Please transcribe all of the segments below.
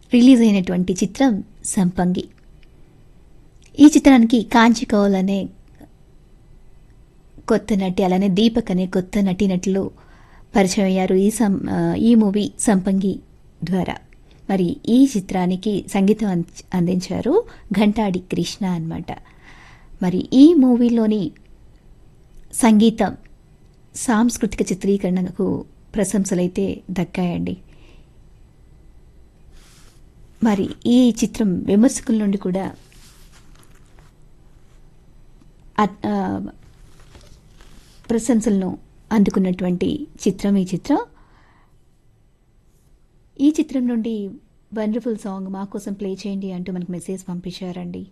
release అయినటువంటి చిత్రం సంపంగి ఈ చిత్రానికి కాంచి కౌల్ అనే కొత్త నటి అలానే దీపక్ అనే కొత్త నటినటులు పరిచయం అయ్యారు ఈ సం ఆ, ఈ మూవీ సంపంగి ద్వారా మరి ఈ చిత్రానికి సంగీతం అంది- అందించారు ఘంటాడి కృష్ణ అన్నమాట మరి ఈ మూవీలోని సంగీతం సాంస్కృతిక చిత్రీకరణకు ప్రశంసలైతే దక్కాయండి మరి ఈ చిత్రం విమర్శకుల నుండి కూడా అ- ఆ, ప్రశంసలను అందుకున్నటువంటి చిత్రం ఈ చిత్రం ఈ చిత్రం నుండి వండర్ఫుల్ సాంగ్ మా కోసం ప్లే చేయండి అంటూ మనకు మెసేజ్ పంపించారండి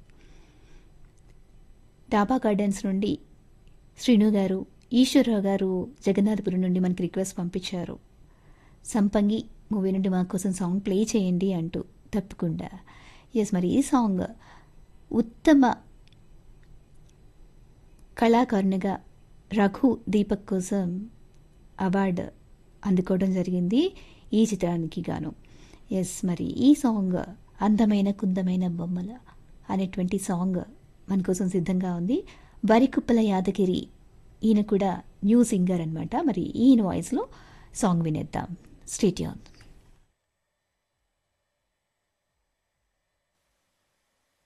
డాబా గార్డెన్స్ నుండి శ్రీను గారు ఈశ్వరరావు గారు జగన్నాథపురం నుండి మనకి రిక్వెస్ట్ పంపించారు సంపంగి మూవీ నుండి మా కోసం సాంగ్ ప్లే చేయండి అంటూ తప్పకుండా ఎస్ మరి ఈ సాంగ్ ఉత్తమ కళాకారునిగా రఘు దీపక్ కోసం అవార్డు అందుకోవడం జరిగింది ఈ చిత్రానికి గాను ఎస్ మరి ఈ సాంగ్ అందమైన కుందమైన బొమ్మల అనేటువంటి సాంగ్ మన కోసం సిద్ధంగా ఉంది వరికుప్పల యాదగిరి ఈయన కూడా న్యూ సింగర్ అనమాట మరి ఈయన వాయిస్లో సాంగ్ వినేద్దాం స్టేట్యూన్